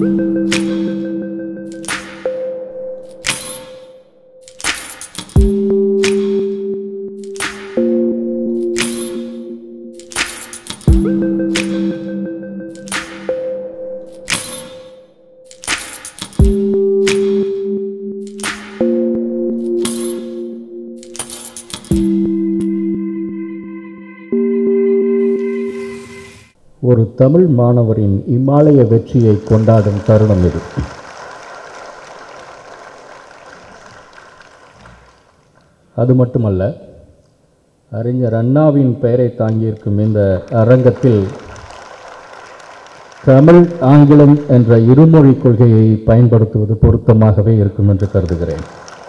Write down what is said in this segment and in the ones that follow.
ஒரு தமிழ் மாணவரின் இமாலய வெற்றியை கொண்டாடும் தருணம் இது அது மட்டுமல்ல அறிஞர் அண்ணாவின் பெயரை தாங்கியிருக்கும் இந்த அரங்கத்தில் தமிழ் ஆங்கிலம் என்ற இருமொழி கொள்கையை பயன்படுத்துவது பொருத்தமாகவே இருக்கும் என்று கருதுகிறேன்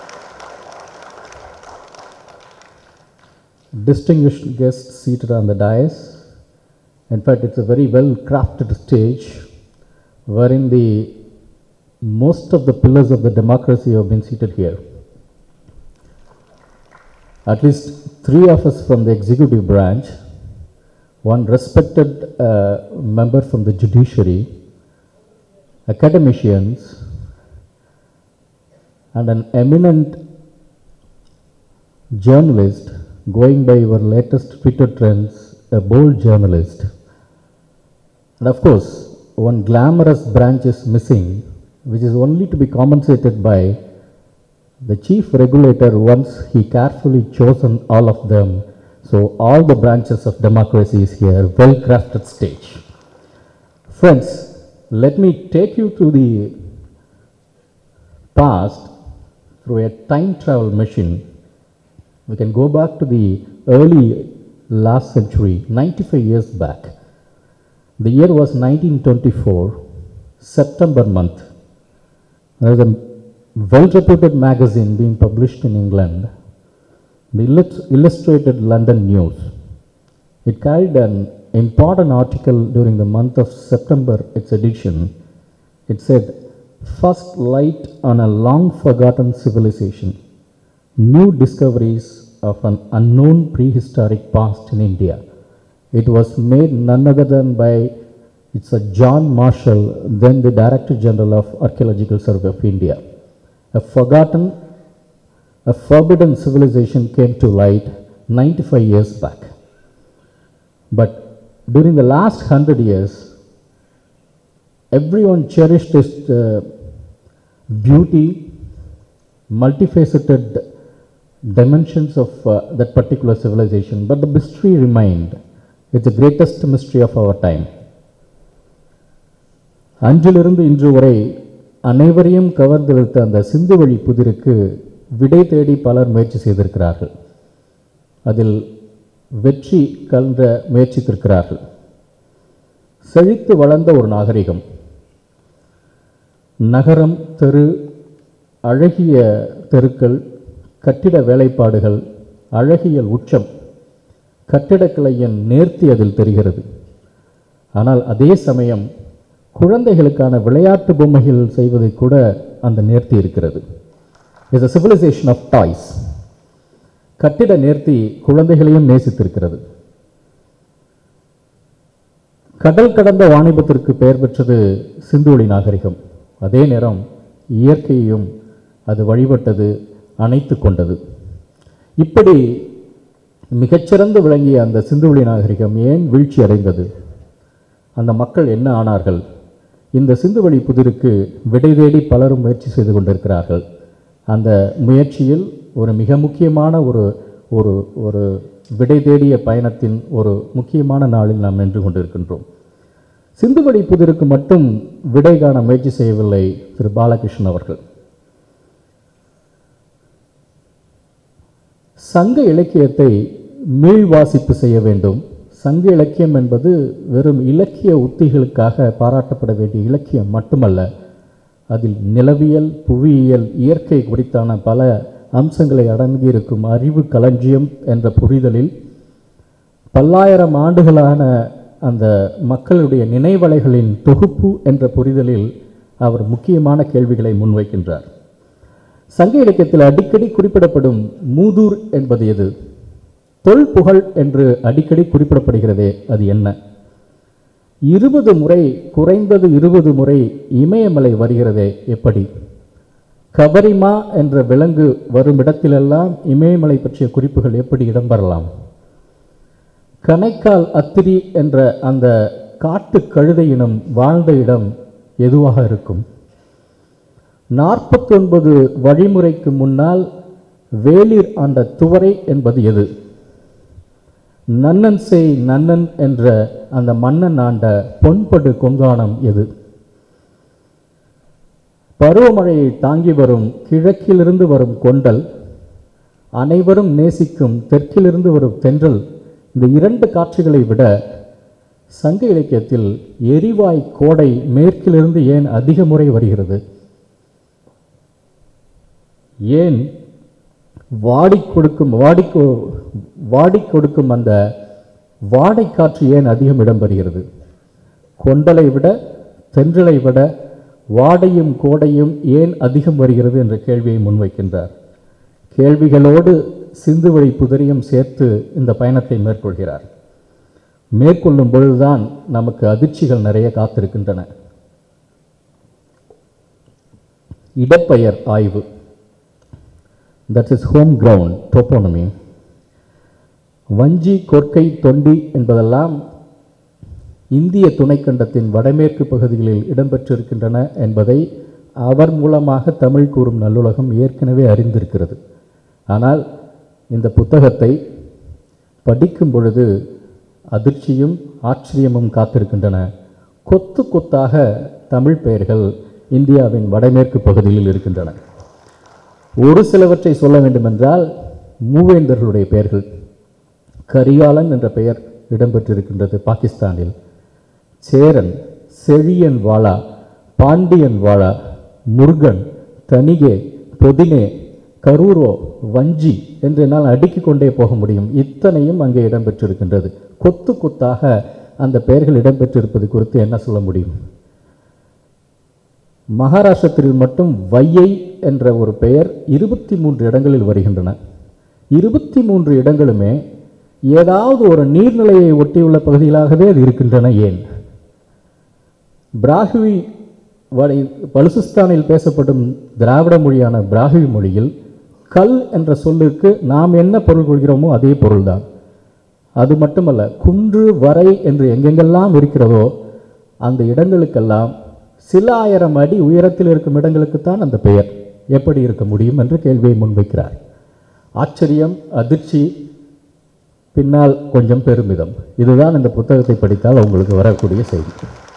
distinguished guests seated on the dais. In fact, it's a very well crafted stage wherein the most of the pillars of the democracy have been seated here. At least three of us from the executive branch, one respected uh, member from the judiciary, academicians, and an eminent journalist, going by your latest Twitter trends, a bold journalist. And of course, one glamorous branch is missing, which is only to be compensated by the chief regulator once he carefully chosen all of them. So all the branches of democracy is here, well crafted stage. Friends, let me take you to the past through a time travel machine we can go back to the early last century, 95 years back. The year was 1924, September month. There was a well reputed magazine being published in England, the Illus- Illustrated London News. It carried an important article during the month of September, its edition. It said, First light on a long forgotten civilization new discoveries of an unknown prehistoric past in India. It was made none other than by it's a John Marshall, then the Director General of Archaeological Survey of India. A forgotten, a forbidden civilization came to light 95 years back. But during the last 100 years, everyone cherished its uh, beauty, multifaceted dimensions of uh, that particular civilization, but the mystery remained. It's the greatest mystery of our time. அன்றிலிருந்து இன்று வரை அனைவரையும் கவர்ந்தெடுத்த அந்த சிந்துவழி புதிருக்கு விடை தேடி பலர் முயற்சி செய்திருக்கிறார்கள் அதில் வெற்றி கலந்த முயற்சித்திருக்கிறார்கள் செழித்து வளர்ந்த ஒரு நாகரிகம் நகரம் தெரு அழகிய தெருக்கள் கட்டிட வேலைப்பாடுகள் அழகியல் உச்சம் கட்டிடக்கலையின் நேர்த்தி அதில் தெரிகிறது ஆனால் அதே சமயம் குழந்தைகளுக்கான விளையாட்டு பொம்மைகள் செய்வதை கூட அந்த நேர்த்தி இருக்கிறது is a civilization of toys கட்டிட நேர்த்தி குழந்தைகளையும் நேசித்திருக்கிறது கடல் கடந்த வாணிபத்திற்கு பெயர் பெற்றது சிந்துவெளி நாகரிகம் அதே நேரம் இயற்கையையும் அது வழிபட்டது அணைத்து கொண்டது இப்படி மிகச்சிறந்து விளங்கிய அந்த சிந்துவெளி நாகரிகம் ஏன் வீழ்ச்சி அடைந்தது அந்த மக்கள் என்ன ஆனார்கள் இந்த சிந்துவெளி புதிருக்கு விடை தேடி பலரும் முயற்சி செய்து கொண்டிருக்கிறார்கள் அந்த முயற்சியில் ஒரு மிக முக்கியமான ஒரு ஒரு ஒரு விடை தேடிய பயணத்தின் ஒரு முக்கியமான நாளில் நாம் நின்று கொண்டிருக்கின்றோம் சிந்துவெளி புதிருக்கு மட்டும் விடை காண முயற்சி செய்யவில்லை திரு பாலகிருஷ்ணன் அவர்கள் சங்க இலக்கியத்தை மீள்வாசிப்பு செய்ய வேண்டும் சங்க இலக்கியம் என்பது வெறும் இலக்கிய உத்திகளுக்காக பாராட்டப்பட வேண்டிய இலக்கியம் மட்டுமல்ல அதில் நிலவியல் புவியியல் இயற்கை குறித்தான பல அம்சங்களை அடங்கியிருக்கும் அறிவு களஞ்சியம் என்ற புரிதலில் பல்லாயிரம் ஆண்டுகளான அந்த மக்களுடைய நினைவலைகளின் தொகுப்பு என்ற புரிதலில் அவர் முக்கியமான கேள்விகளை முன்வைக்கின்றார் சங்க இலக்கியத்தில் அடிக்கடி குறிப்பிடப்படும் மூதூர் என்பது எது தொல்புகழ் என்று அடிக்கடி குறிப்பிடப்படுகிறதே அது என்ன இருபது முறை குறைந்தது இருபது முறை இமயமலை வருகிறதே எப்படி கபரிமா என்ற விலங்கு வரும் இடத்திலெல்லாம் இமயமலை பற்றிய குறிப்புகள் எப்படி இடம்பெறலாம் கணைக்கால் அத்திரி என்ற அந்த காட்டு கழுதை இனம் வாழ்ந்த இடம் எதுவாக இருக்கும் நாற்பத்தொன்பது வழிமுறைக்கு முன்னால் வேளிர் ஆண்ட துவரை என்பது எது நன்னன் செய் நன்னன் என்ற அந்த மன்னன் ஆண்ட பொன்படு கொங்கானம் எது பருவமழையை தாங்கி வரும் கிழக்கிலிருந்து வரும் கொண்டல் அனைவரும் நேசிக்கும் தெற்கிலிருந்து வரும் தென்றல் இந்த இரண்டு காட்சிகளை விட சங்க இலக்கியத்தில் எரிவாய் கோடை மேற்கிலிருந்து ஏன் அதிக முறை வருகிறது ஏன் வாடி கொடுக்கும் வாடி கொ- வாடி கொடுக்கும் அந்த வாடை காற்று ஏன் அதிகம் இடம்பெறுகிறது கொண்டலை விட தென்றலை விட வாடையும் கோடையும் ஏன் அதிகம் வருகிறது என்ற கேள்வியை முன்வைக்கின்றார் கேள்விகளோடு சிந்துவழி புதரியும் சேர்த்து இந்த பயணத்தை மேற்கொள்கிறார் மேற்கொள்ளும் பொழுதுதான் நமக்கு அதிர்ச்சிகள் நிறைய காத்திருக்கின்றன இடப்பெயர் ஆய்வு that is home ground toponymy Vanji Korkai Thondi என்பதெல்லாம் இந்திய துணைக்கண்டத்தின் வடமேற்கு பகுதிகளில் இடம்பெற்றிருக்கின்றன என்பதை அவர் மூலமாக தமிழ் கூறும் நல்லுலகம் ஏற்கனவே அறிந்திருக்கிறது ஆனால் இந்த புத்தகத்தை படிக்கும் பொழுது அதிர்ச்சியும் ஆச்சரியமும் காத்திருக்கின்றன கொத்து கொத்தாக தமிழ் பெயர்கள் இந்தியாவின் வடமேற்கு பகுதியில் இருக்கின்றன ஒரு சிலவற்றை சொல்ல வேண்டுமென்றால் மூவேந்தர்களுடைய பெயர்கள் கரிகாலன் என்ற பெயர் இடம்பெற்றிருக்கின்றது பாகிஸ்தானில் சேரன் செழியன் வாளா பாண்டியன் வாளா முருகன் தனிகே பொதினே கரூரோ வஞ்சி என்று என்னால் அடுக்கிக் கொண்டே போக முடியும் இத்தனையும் அங்கே இடம்பெற்றிருக்கின்றது கொத்து கொத்தாக அந்த பெயர்கள் இடம்பெற்றிருப்பது குறித்து என்ன சொல்ல முடியும் மகாராஷ்டிரத்தில் மட்டும் வையை என்ற ஒரு பெயர் இருபத்தி மூன்று இடங்களில் வருகின்றன இருபத்தி மூன்று இடங்களுமே ஏதாவது ஒரு நீர்நிலையை ஒட்டியுள்ள பகுதிகளாகவே அது இருக்கின்றன ஏன் பிராகுவி வடை பலுசிஸ்தானில் பேசப்படும் திராவிட மொழியான பிராகுவி மொழியில் கல் என்ற சொல்லுக்கு நாம் என்ன பொருள் கொள்கிறோமோ அதே பொருள்தான் அது மட்டுமல்ல குன்று வரை என்று எங்கெங்கெல்லாம் இருக்கிறதோ அந்த இடங்களுக்கெல்லாம் சில ஆயிரம் அடி உயரத்தில் இருக்கும் இடங்களுக்குத்தான் அந்த பெயர் எப்படி இருக்க முடியும் என்று கேள்வியை முன்வைக்கிறார் ஆச்சரியம் அதிர்ச்சி பின்னால் கொஞ்சம் பெருமிதம் இதுதான் இந்த புத்தகத்தை படித்தால் உங்களுக்கு வரக்கூடிய செய்தி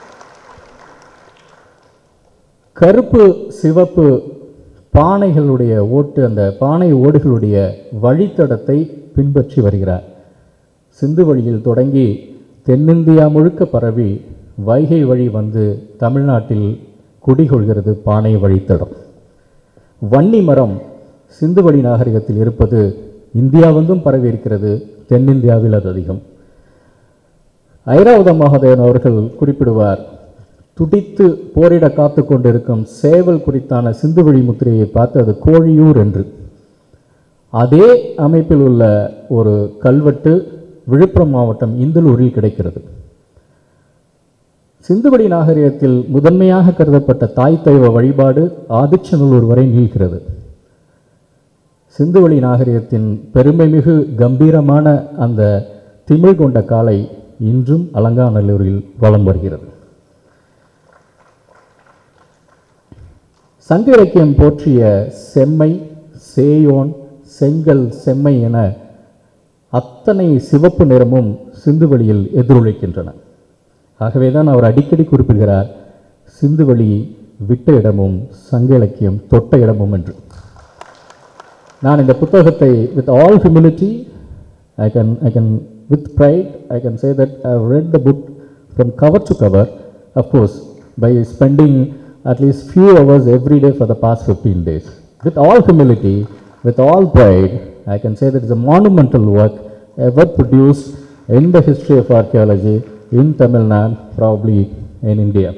கருப்பு சிவப்பு பானைகளுடைய ஓட்டு அந்த பானை ஓடுகளுடைய வழித்தடத்தை பின்பற்றி வருகிறார் சிந்து வழியில் தொடங்கி தென்னிந்தியா முழுக்க பரவி வைகை வழி வந்து தமிழ்நாட்டில் குடிகொள்கிறது பானை வழித்தடம் வன்னி மரம் சிந்துவெளி நாகரிகத்தில் இருப்பது இந்தியாவெங்கும் பரவி இருக்கிறது தென்னிந்தியாவில் அது அதிகம் ஐராவத மகாதேவன் அவர்கள் குறிப்பிடுவார் துடித்து போரிட காத்து கொண்டிருக்கும் சேவல் குறித்தான சிந்துவெளி முத்திரையை பார்த்து அது கோழியூர் என்று அதே அமைப்பில் உள்ள ஒரு கல்வெட்டு விழுப்புரம் மாவட்டம் இந்தலூரில் கிடைக்கிறது சிந்துவெளி நாகரிகத்தில் முதன்மையாக கருதப்பட்ட தாய் தெய்வ வழிபாடு ஆதிச்சநல்லூர் வரை நீள்கிறது சிந்துவெளி நாகரிகத்தின் பெருமைமிகு கம்பீரமான அந்த திமிழ் கொண்ட காலை இன்றும் அலங்காநல்லூரில் வலம் வருகிறது சங்க இலக்கியம் போற்றிய செம்மை சேயோன் செங்கல் செம்மை என அத்தனை சிவப்பு நிறமும் சிந்துவெளியில் எதிரொலிக்கின்றன ஆகவே தான் அவர் அடிக்கடி குறிப்பிடுகிறார் சிந்துவெளி விட்ட இடமும் சங்க இலக்கியம் தொட்ட இடமும் என்று நான் இந்த புத்தகத்தை with all humility I can I can with pride I can say that I read the book from cover to cover of course by spending at least few hours every day for the past fifteen days with all humility with all pride I can say that is a monumental work ever produced in the history of archaeology in Tamil Nadu, probably in India.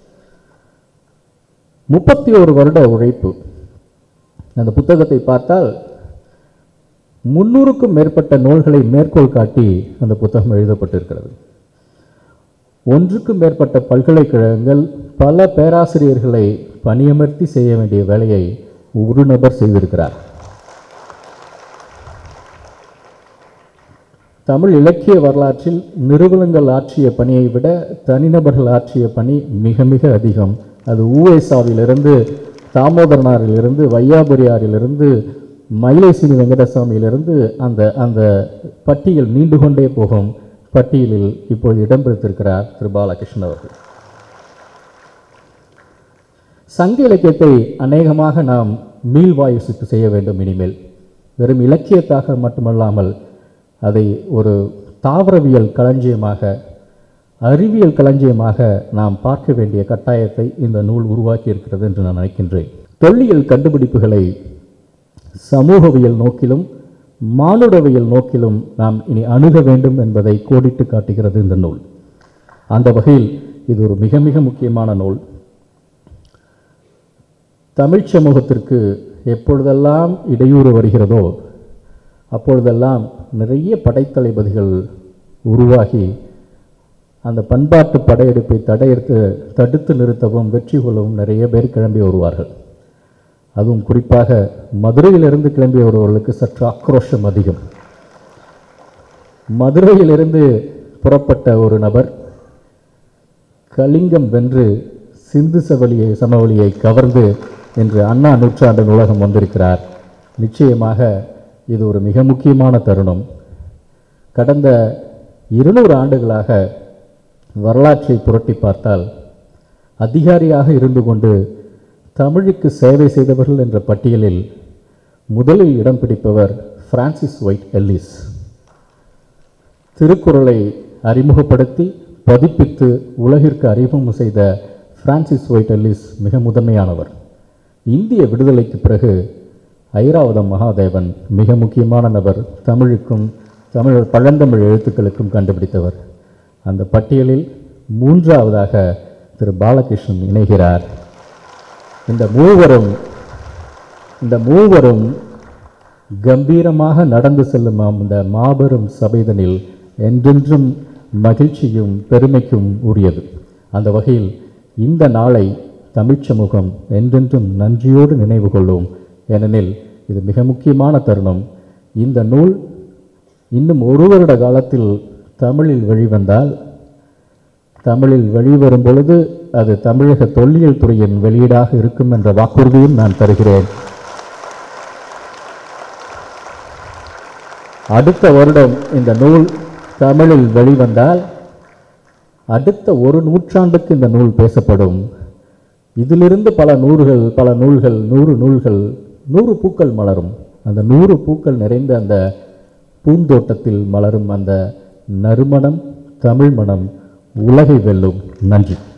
முப்பத்தி ஒரு வருட உழைப்பு அந்த புத்தகத்தை பார்த்தால் முன்னூறுக்கும் மேற்பட்ட நூல்களை மேற்கோள் காட்டி அந்த புத்தகம் எழுதப்பட்டிருக்கிறது ஒன்றுக்கும் மேற்பட்ட பல்கலைக்கழகங்கள் பல பேராசிரியர்களை பணியமர்த்தி செய்ய வேண்டிய வேலையை ஒரு நபர் செய்திருக்கிறார் தமிழ் இலக்கிய வரலாற்றில் நிறுவனங்கள் ஆற்றிய பணியை விட தனிநபர்கள் ஆற்றிய பணி மிக மிக அதிகம் அது ஊஎஸ்ஆவிலிருந்து தாமோதரனாரிலிருந்து வையாபுரியாரிலிருந்து மயிலைசினி வெங்கடசாமியிலிருந்து அந்த அந்த பட்டியல் நீண்டு கொண்டே போகும் பட்டியலில் இப்போது இடம் பிடித்திருக்கிறார் திரு பாலகிருஷ்ணன் அவர்கள் சங்க இலக்கியத்தை அநேகமாக நாம் மீள்வாயுசுக்கு செய்ய வேண்டும் இனிமேல் வெறும் இலக்கியத்தாக மட்டுமல்லாமல் அதை ஒரு தாவரவியல் களஞ்சியமாக அறிவியல் களஞ்சியமாக நாம் பார்க்க வேண்டிய கட்டாயத்தை இந்த நூல் உருவாக்கி இருக்கிறது என்று நான் நினைக்கின்றேன் தொல்லியல் கண்டுபிடிப்புகளை சமூகவியல் நோக்கிலும் மானுடவியல் நோக்கிலும் நாம் இனி அணுக வேண்டும் என்பதை கோடிட்டு காட்டுகிறது இந்த நூல் அந்த வகையில் இது ஒரு மிக மிக முக்கியமான நூல் தமிழ் சமூகத்திற்கு எப்பொழுதெல்லாம் இடையூறு வருகிறதோ அப்பொழுதெல்லாம் நிறைய படைத்தளபதிகள் உருவாகி அந்த பண்பாட்டு படையெடுப்பை தடையெடுத்து தடுத்து நிறுத்தவும் வெற்றி கொள்ளவும் நிறைய பேர் கிளம்பி வருவார்கள் அதுவும் குறிப்பாக மதுரையிலிருந்து கிளம்பி வருபவர்களுக்கு சற்று ஆக்ரோஷம் அதிகம் மதுரையிலிருந்து புறப்பட்ட ஒரு நபர் கலிங்கம் வென்று சிந்து சவலியை சமவெளியை கவர்ந்து என்று அண்ணா நூற்றாண்டு நூலகம் வந்திருக்கிறார் நிச்சயமாக இது ஒரு மிக முக்கியமான தருணம் கடந்த இருநூறு ஆண்டுகளாக வரலாற்றை புரட்டி பார்த்தால் அதிகாரியாக இருந்து கொண்டு தமிழுக்கு சேவை செய்தவர்கள் என்ற பட்டியலில் முதலில் இடம் பிடிப்பவர் பிரான்சிஸ் ஒயிட் எல்லிஸ் திருக்குறளை அறிமுகப்படுத்தி பதிப்பித்து உலகிற்கு அறிமுகம் செய்த பிரான்சிஸ் ஒயிட் எல்லிஸ் மிக முதன்மையானவர் இந்திய விடுதலைக்கு பிறகு ஐராவதம் மகாதேவன் மிக முக்கியமான நபர் தமிழுக்கும் தமிழ் பழந்தமிழ் எழுத்துக்களுக்கும் கண்டுபிடித்தவர் அந்த பட்டியலில் மூன்றாவதாக திரு பாலகிருஷ்ணன் இணைகிறார் இந்த மூவரும் இந்த மூவரும் கம்பீரமாக நடந்து செல்லும் அந்த மாபெரும் சபைதனில் என்றென்றும் மகிழ்ச்சியும் பெருமைக்கும் உரியது அந்த வகையில் இந்த நாளை தமிழ்ச் சமூகம் என்றென்றும் நன்றியோடு நினைவு கொள்ளும் ஏனெனில் இது மிக முக்கியமான தருணம் இந்த நூல் இன்னும் ஒரு வருட காலத்தில் தமிழில் வெளிவந்தால் தமிழில் வெளிவரும் பொழுது அது தமிழக தொல்லியல் துறையின் வெளியீடாக இருக்கும் என்ற வாக்குறுதியும் நான் தருகிறேன் அடுத்த வருடம் இந்த நூல் தமிழில் வெளிவந்தால் அடுத்த ஒரு நூற்றாண்டுக்கு இந்த நூல் பேசப்படும் இதிலிருந்து பல நூறுகள் பல நூல்கள் நூறு நூல்கள் நூறு பூக்கள் மலரும் அந்த நூறு பூக்கள் நிறைந்த அந்த பூந்தோட்டத்தில் மலரும் அந்த நறுமணம் தமிழ் மணம் உலகை வெல்லும் நன்றி